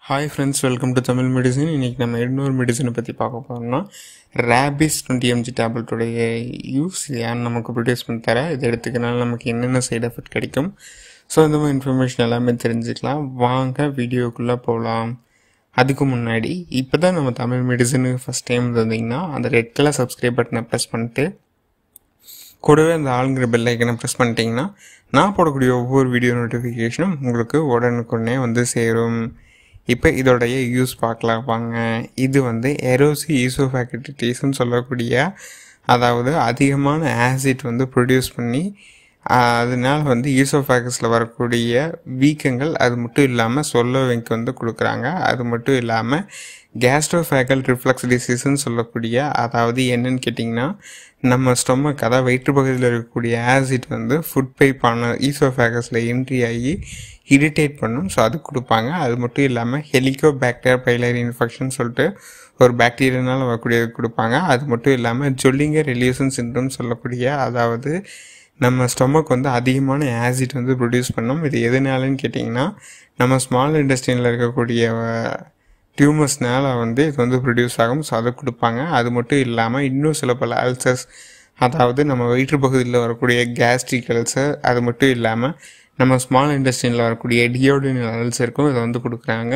hi friends welcome to Tamil medicine இன்றைக்கி நம்ம இன்னொரு மெடிசனை பற்றி பார்க்க போகிறோம்னா ரேபிஸ் டுவெண்ட்டி எம்ஜி டேப்லெட்டோடைய யூஸ் யார் நமக்கு ப்ரொடியூஸ் பண்ணி தர இது எடுத்துக்கனால நமக்கு என்னென்ன சைடு எஃபெக்ட் கிடைக்கும் ஸோ இந்த மாதிரி இன்ஃபர்மேஷன் எல்லாமே தெரிஞ்சுக்கலாம் வாங்க வீடியோக்குள்ளே போகலாம் அதுக்கு முன்னாடி இப்போ தான் நம்ம தமிழ் மெடிசனுக்கு ஃபஸ்ட் டைம் வந்தீங்கன்னா அந்த ரெட் கலர் சப்ஸ்கிரைப் பட்டனை ப்ரெஸ் பண்ணிட்டு கூடவே அந்த ஆளுங்கிற பெல் ஐக்கனை ப்ரெஸ் பண்ணிட்டீங்கன்னா நான் போடக்கூடிய ஒவ்வொரு வீடியோ நோட்டிஃபிகேஷனும் உங்களுக்கு உடனுக்குடனே வந்து சேரும் இப்போ இதோடைய யூஸ் பார்க்கலாம் வாங்க இது வந்து எரோசி ஈசோஃபேக்டிட்டிஸ்ன்னு சொல்லக்கூடிய அதாவது அதிகமான ஆசிட் வந்து ப்ரொடியூஸ் பண்ணி ஆஹ், அதனால வந்து ஈசோஃபேகஸில் வரக்கூடிய வீக்கங்கள் அது மட்டும் இல்லாமல் சொல்லவைக்கு வந்து கொடுக்குறாங்க அது மட்டும் இல்லாமல் கேஸ்ட்ரோஃபேக்கல் ரிஃப்ளக்ஸ் டிசீஸ்ன்னு சொல்லக்கூடிய அதாவது என்னன்னு கேட்டிங்கன்னா நம்ம ஸ்டொமக் அதாவது வயிற்று பகுதியில் இருக்கக்கூடிய ஆசிட் வந்து ஃபுட் பைப்பான ஈசோஃபேகஸில் என்ட்ரி ஆகி இரிட்டேட் பண்ணும் ஸோ அது கொடுப்பாங்க அது மட்டும் இல்லாமல் ஹெலிகோ பாக்டீரியா பைலரி இன்ஃபெக்ஷன் சொல்லிட்டு ஒரு பாக்டீரியானால வரக்கூடியது கொடுப்பாங்க அது மட்டும் இல்லாமல் ஜொல்லிங்க ரெலியூசன் சின்ட்ரம் சொல்லக்கூடிய அதாவது நம்ம ஸ்டொமக் வந்து அதிகமான ஆசிட் வந்து ப்ரொடியூஸ் பண்ணும் இது எதனாலன்னு கேட்டிங்கன்னா நம்ம ஸ்மால் இண்டஸ்ட்ரியில் இருக்கக்கூடிய டியூமர்ஸ்னால வந்து இது வந்து ப்ரொடியூஸ் ஆகும் ஸோ அதை கொடுப்பாங்க அது மட்டும் இல்லாமல் இன்னும் சில பல அல்சர்ஸ் அதாவது நம்ம வயிற்று பகுதியில் வரக்கூடிய கேஸ்ட்ரிக் அல்சர் அது மட்டும் இல்லாமல் நம்ம ஸ்மால் இண்டஸ்ட்ரியில் வரக்கூடிய டியோடினல் அல்சருக்கும் இதை வந்து கொடுக்குறாங்க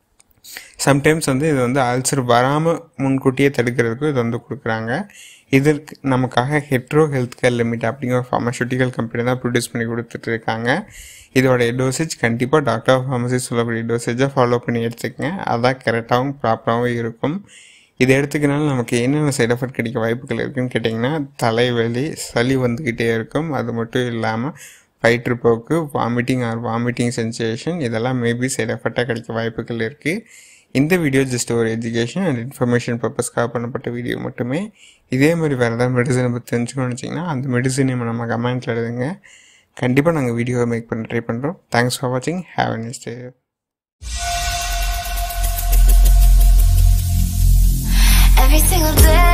சம்டைம்ஸ் வந்து இது வந்து அல்சர் வராமல் முன்கூட்டியே தடுக்கிறதுக்கு இது வந்து கொடுக்குறாங்க இதற்கு நமக்காக ஹெட்ரோ ஹெல்த் கேர் லிமிட் அப்படிங்கிற ஃபார்மசூட்டிக்கல் கம்பெனி தான் ப்ரொடியூஸ் பண்ணி கொடுத்துட்டு இருக்காங்க இதோடைய டோசேஜ் கண்டிப்பாக டாக்டர் ஃபார்மசி சொல்லக்கூடிய டோசேஜை ஃபாலோ பண்ணி எடுத்துக்கங்க அதான் கரெக்டாகவும் ப்ராப்பராகவும் இருக்கும் இது எடுத்துக்கனால நமக்கு என்னென்ன சைடு எஃபெக்ட் கிடைக்க வாய்ப்புகள் இருக்குன்னு கேட்டிங்கன்னா தலைவலி சளி வந்துக்கிட்டே இருக்கும் அது மட்டும் இல்லாமல் வயிற்றுப்போக்கு வாமிட்டிங் ஆர் வாமிட்டிங் சென்சேஷன் இதெல்லாம் மேபி சைடு எஃபெக்டாக கிடைக்க வாய்ப்புகள் இருக்குது இந்த வீடியோ ஜஸ்ட் ஒரு எஜுகேஷன் அண்ட் இன்ஃபர்மேஷன் பர்பஸ்க்காக பண்ணப்பட்ட வீடியோ மட்டுமே இதே மாதிரி வேறு ஏதாவது மெடிசனை பற்றி தெரிஞ்சுக்கணும்னு வச்சிங்கன்னா அந்த மெடிசனை நம்ம கமெண்ட்டில் எழுதுங்க கண்டிப்பாக நாங்கள் வீடியோவை மேக் பண்ண ட்ரை பண்ணுறோம் தேங்க்ஸ் ஃபார் வாட்சிங் have a next day Every single day